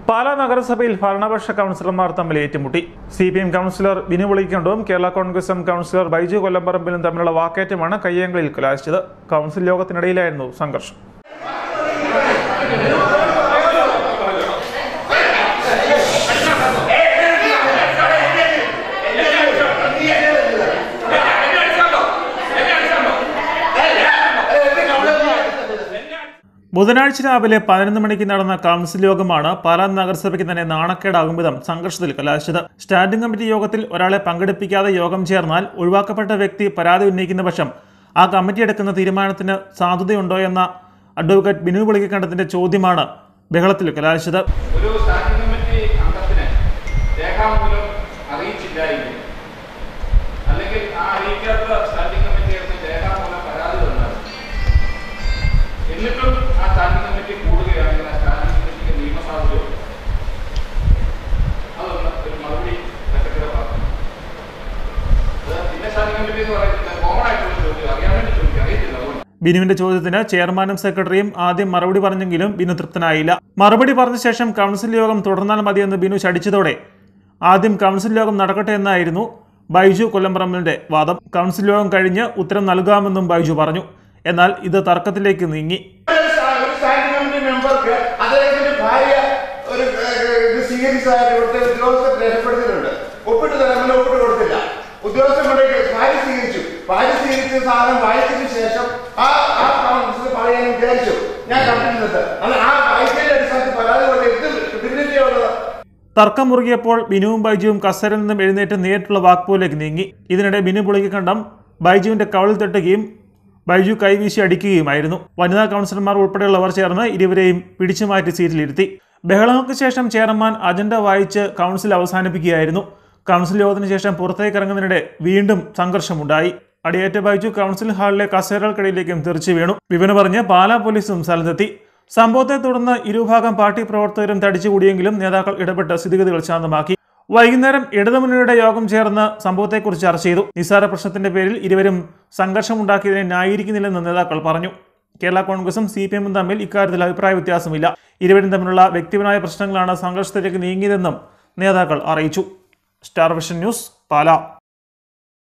പാലാ നഗരസഭയിൽ ഭരണപക്ഷ കൗൺസിലർമാർ തമ്മിൽ ഏറ്റുമുട്ടി C P M councillor Binu വിളിക്കണ്ടും കേരള കോൺഗ്രസ് എം കൗൺസിലർ ബൈജു കൊല്ലംപറമ്പിലും തമ്മിലുള്ള വാക്കേറ്റമാണ് കയ്യങ്ങളിൽ കലാശിച്ചത് കൗൺസിൽ യോഗത്തിനിടയിലായിരുന്നു സംഘർഷം ബുധനാഴ്ച രാവിലെ പതിനൊന്ന് മണിക്ക് നടന്ന കൗൺസിൽ യോഗമാണ് പാലാ നഗരസഭയ്ക്ക് തന്നെ നാണക്കേടാകും വിധം സംഘർഷത്തിൽ കലാശിച്ചത് സ്റ്റാൻഡിംഗ് കമ്മിറ്റി യോഗത്തിൽ ഒരാളെ പങ്കെടുപ്പിക്കാതെ യോഗം ചേർന്നാൽ ഒഴിവാക്കപ്പെട്ട വ്യക്തി പരാതി ഉന്നയിക്കുന്ന പക്ഷം ആ കമ്മിറ്റി എടുക്കുന്ന തീരുമാനത്തിന് സാധുതയുണ്ടോ എന്ന അഡ്വക്കേറ്റ് ബിനു വിളിക്കണ്ടത്തിന്റെ ചോദ്യമാണ് ബഹളത്തിൽ കലാശിച്ചത് ഒരു സ്റ്റാൻഡിംഗ് കമ്മിറ്റി അംഗത്തിന് രേഖാമൂലം അറിയിച്ചില്ലായെങ്കിൽ അല്ലെങ്കിൽ ആ അറിയിക്കാത്ത സ്റ്റാൻഡിംഗ് കമ്മിറ്റി അടുത്ത് രേഖാമൂലം പരാതി തന്നാൽ എന്നിട്ടും ആ സ്റ്റാൻഡിംഗ് കമ്മിറ്റി കൂടുകയാണെങ്കിൽ ആ സ്റ്റാൻഡിംഗ് കമ്മിറ്റിക്ക് നിയമസാധ്യതയുണ്ട് അതൊന്ന് ഒരു മറുപടി സെക്രട്ടറി പറഞ്ഞു അത് പിന്നെ സ്റ്റാൻഡിംഗ് കമ്മിറ്റി എന്ന് പറയുന്നത് കോമൺ ആയിട്ടുള്ള ചോദ്യം അറിയാൻ വേണ്ടി ചോദിക്കുക അറിയത്തില്ല അതുകൊണ്ട് ബിനുവിന്റെ ചോദ്യത്തിന് ചെയർമാനും സെക്രട്ടറിയും ആദ്യം മറുപടി പറഞ്ഞെങ്കിലും ബിനു തൃപ്തനായില്ല മറുപടി പറഞ്ഞ ശേഷം കൗൺസിൽ യോഗം തുടർന്നാൽ മതിയെന്ന് ബിനു ശടിച്ചതോടെ ആദ്യം കൗൺസിൽ യോഗം നടക്കട്ടെ എന്നായിരുന്നു ബൈജു കൊല്ലംപറമ്പിലിന്റെ വാദം കൗൺസിൽ യോഗം കഴിഞ്ഞ് ഉത്തരം നൽകാമെന്നും ബൈജു പറഞ്ഞു എന്നാൽ ഇത് തർക്കത്തിലേക്ക് നീങ്ങി ഒരു സ്ഥാ- ഒരു സ്റ്റാൻഡിംഗ് കമ്മിറ്റി മെമ്പർക്ക് അദ്ദേഹത്തിന്റെ ഭാര്യ ഒരു ഏഹ്, ഇത് സ്വീകരിച്ചതായിട്ട് ഇവിടുത്തെ ഉദ്യോഗസ്ഥർ രേഖപ്പെടുത്തിയിട്ടുണ്ട് ഒപ്പിട്ട് തരാമെന്ന് ഒപ്പിട്ട് കൊടുത്തില്ല ഉദ്യോഗസ്ഥൻ കൊണ്ടേക്ക് ഭാര്യ സ്വീകരിച്ചു ഭാര്യ സ്വീകരിച്ച സാധനം വായിച്ചതിന് ശേഷം ആ ആ കൗൺസിൽ പറയാൻ വിചാരിച്ചു ഞാൻ കണ്ടിരുന്നത് അല്ല ആ വായിച്ചതിന്റെ അടിസ്ഥാനത്തിൽ പരാതി കൊണ്ട് എന്ത് ഡിഗ്നിറ്റി ഉള്ളത് തർക്കം മുറുകിയപ്പോൾ ബിനുവും ബൈജുവും കസേരയിൽ നിന്നും എഴുന്നേറ്റ് നേരിട്ടുള്ള വാക്പോലേക്ക് നീങ്ങി ഇതിനിടെ ബിനു പുളിക്കണ്ടം ബൈജുവിന്റെ കവളിൽ തട്ടുകയും ബൈജു കൈവീശി അടിക്കുകയുമായിരുന്നു വനിതാ കൗൺസിലർമാർ ഉൾപ്പെടെയുള്ളവർ ചേർന്ന് ഇരുവരെയും പിടിച്ചു മാറ്റി സീറ്റിലിരുത്തി ബഹളങ്ങൾക്ക് ശേഷം ചെയർമാൻ അജണ്ട വായിച്ച് കൗൺസിൽ അവസാനിപ്പിക്കുകയായിരുന്നു കൗൺസിൽ യോഗത്തിന് ശേഷം പുറത്തേക്ക് ഇറങ്ങുന്നതിനിടെ വീണ്ടും സംഘർഷമുണ്ടായി അടിയേറ്റ ബൈജു കൗൺസിൽ ഹാളിലെ കസേരകൾക്കിടയിലേക്കും തെറിച്ചു വീണു വിവരം പറഞ്ഞ് പാലാ പോലീസും സ്ഥലത്തെത്തി സംഭവത്തെ തുടർന്ന് ഇരുഭാഗം പാർട്ടി പ്രവർത്തകരും തടിച്ചുകൂടിയെങ്കിലും നേതാക്കൾ ഇടപെട്ട് സ്ഥിതിഗതികൾ ശാന്തമാക്കി വൈകുന്നേരം ഇടതുമുന്നണിയുടെ യോഗം ചേർന്ന് സംഭവത്തെക്കുറിച്ച് ചർച്ച ചെയ്തു നിസ്സാര പ്രശ്നത്തിന്റെ പേരിൽ ഇരുവരും സംഘർഷമുണ്ടാക്കിയതിനെ ന്യായീകരിക്കുന്നില്ലെന്ന് നേതാക്കൾ പറഞ്ഞു കേരള കോൺഗ്രസും സി പി എമ്മും തമ്മിൽ ഇക്കാര്യത്തിൽ അഭിപ്രായ വ്യത്യാസമില്ല ഇരുവരും തമ്മിലുള്ള വ്യക്തിപരമായ പ്രശ്നങ്ങളാണ് സംഘർഷത്തിലേക്ക് നീങ്ങിയതെന്നും നേതാക്കൾ അറിയിച്ചു സ്റ്റാർ വിഷൻ ന്യൂസ് പാലാ